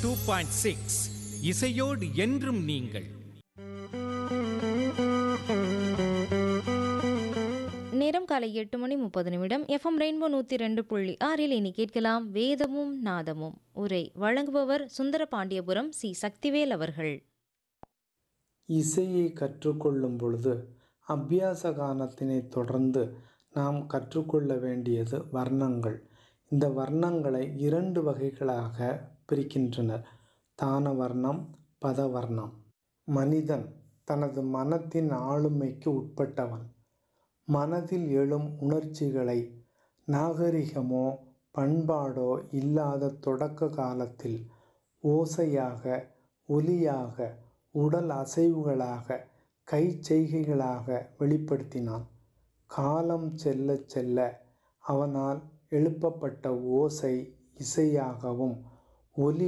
two point six இசையோடு என்றும் நீங்கள் நேரம் காலை எட்டு மணி முப்பது நிமிடம் எஃப்எம் ரெயின்போ நூற்றி ரெண்டு புள்ளி ஆறில் இனி கேட்கலாம் வேதமும் நாதமும் உரை வழங்குபவர் சுந்தர பாண்டியபுரம் சி சக்திவேல் அவர்கள் இசையை கற்றுக்கொள்ளும் பொழுது அபியாச கானத்தினை தொடர்ந்து நாம் கற்றுக்கொள்ள வேண்டியது வர்ணங்கள் இந்த வர்ணங்களை இரண்டு வகைகளாக பிரிக்கின்றனர் தான வர்ணம் பதவர்ணம் மனிதன் தனது மனத்தின் ஆளுமைக்கு உட்பட்டவன் மனதில் எழும் உணர்ச்சிகளை நாகரிகமோ பண்பாடோ இல்லாத தொடக்க காலத்தில் ஓசையாக ஒலியாக உடல் அசைவுகளாக கை செய்கைகளாக வெளிப்படுத்தினான் காலம் செல்ல செல்ல அவனால் எழுப்பப்பட்ட ஓசை இசையாகவும் ஒலி